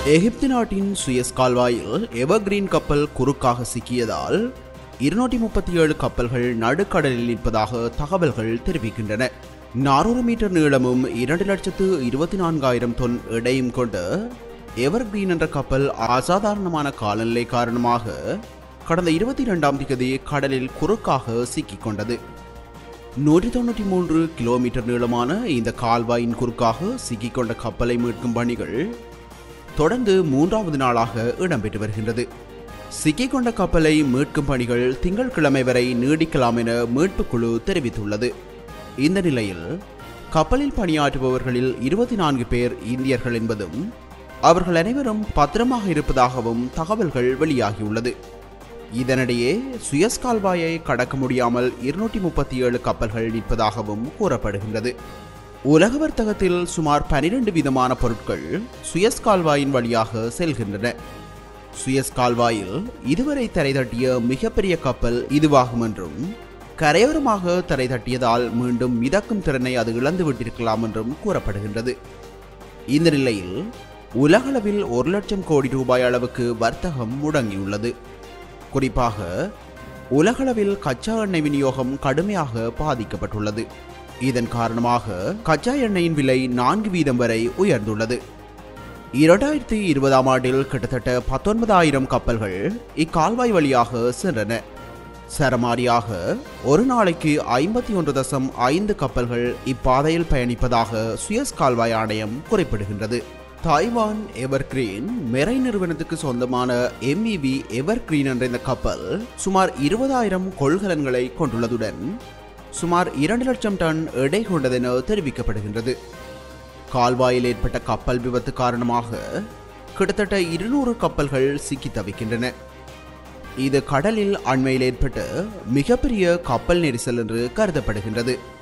எகிப்து நாட்டின் சுயஸ் கால்வாயில் எவர்கிரீன் கப்பல் குறுக்காக சிக்கியதால் இருநூற்றி முப்பத்தி ஏழு கப்பல்கள் நடுக்கடலில் நிற்பதாக தகவல்கள் தெரிவிக்கின்றன நானூறு மீட்டர் நீளமும் இரண்டு லட்சத்து இருபத்தி நான்காயிரம் தொன் எடையும் கொண்ட எவர்கிரீன் என்ற கப்பல் அசாதாரணமான காலநிலை காரணமாக கடந்த இருபத்தி இரண்டாம் தேதி கடலில் குறுக்காக சிக்கிக் கொண்டது நூற்றி தொண்ணூற்றி மூன்று கிலோமீட்டர் நீளமான இந்த கால்வாயின் குறுக்காக சிக்கிக்கொண்ட கப்பலை மீட்கும் பணிகள் தொடர்ந்து மூன்றாவது நாளாக இடம்பெற்று வருகின்றது சிக்கிக்கொண்ட கப்பலை மீட்கும் பணிகள் திங்கட்கிழமை வரை நீடிக்கலாம் என மீட்புக் குழு தெரிவித்துள்ளது இந்த நிலையில் கப்பலில் பணியாற்றுபவர்களில் இருபத்தி நான்கு பேர் இந்தியர்கள் என்பதும் அவர்கள் அனைவரும் பத்திரமாக இருப்பதாகவும் தகவல்கள் வெளியாகியுள்ளது இதனிடையே சுயஸ் கால்வாயை கடக்க முடியாமல் இருநூற்றி முப்பத்தி ஏழு கப்பல்கள் நிற்பதாகவும் கூறப்படுகின்றது உலக வர்த்தகத்தில் சுமார் பனிரெண்டு விதமான பொருட்கள் சுயஸ் கால்வாயின் வழியாக செல்கின்றன சுயஸ் கால்வாயில் இதுவரை தரை தட்டிய மிகப்பெரிய கப்பல் இதுவாகும் என்றும் கரையோரமாக தரை தட்டியதால் மீண்டும் மிதக்கும் திறனை அது இழந்து விட்டிருக்கலாம் என்றும் கூறப்படுகின்றது இந்த நிலையில் உலகளவில் ஒரு லட்சம் கோடி ரூபாய் அளவுக்கு வர்த்தகம் முடங்கியுள்ளது குறிப்பாக உலகளவில் கச்சா எண்ணெய் விநியோகம் கடுமையாக பாதிக்கப்பட்டுள்ளது இதன் காரணமாக கச்சா எண்ணெயின் விலை நான்கு வீதம் வரை உயர்ந்துள்ளது இரண்டாயிரத்தி இருபதாம் ஆண்டில் கிட்டத்தட்ட பத்தொன்பதாயிரம் கப்பல்கள் இக்கால்வாய் வழியாக சென்றன சரமாரியாக ஒரு நாளைக்கு ஐம்பத்தி ஒன்று தசம் ஐந்து கப்பல்கள் இப்பாதையில் பயணிப்பதாக சுயஸ் கால்வாய் ஆணையம் குறிப்பிடுகின்றது தாய்வான் எவர்கிரீன் மெரை நிறுவனத்துக்கு சொந்தமான எம்இவி எவர்கிரீன் என்ற இந்த கப்பல் சுமார் இருபதாயிரம் கொள்கலன்களை கொண்டுள்ளதுடன் சுமார் இரண்டு லட்சம் டன் எடை கொண்டதென தெரிவிக்கப்படுகின்றது கால்வாயில் ஏற்பட்ட கப்பல் விபத்து காரணமாக கிட்டத்தட்ட இருநூறு கப்பல்கள் சிக்கி தவிக்கின்றன இது கடலில் அண்மையில் ஏற்பட்ட மிகப்பெரிய கப்பல் நெரிசல் என்று கருதப்படுகின்றது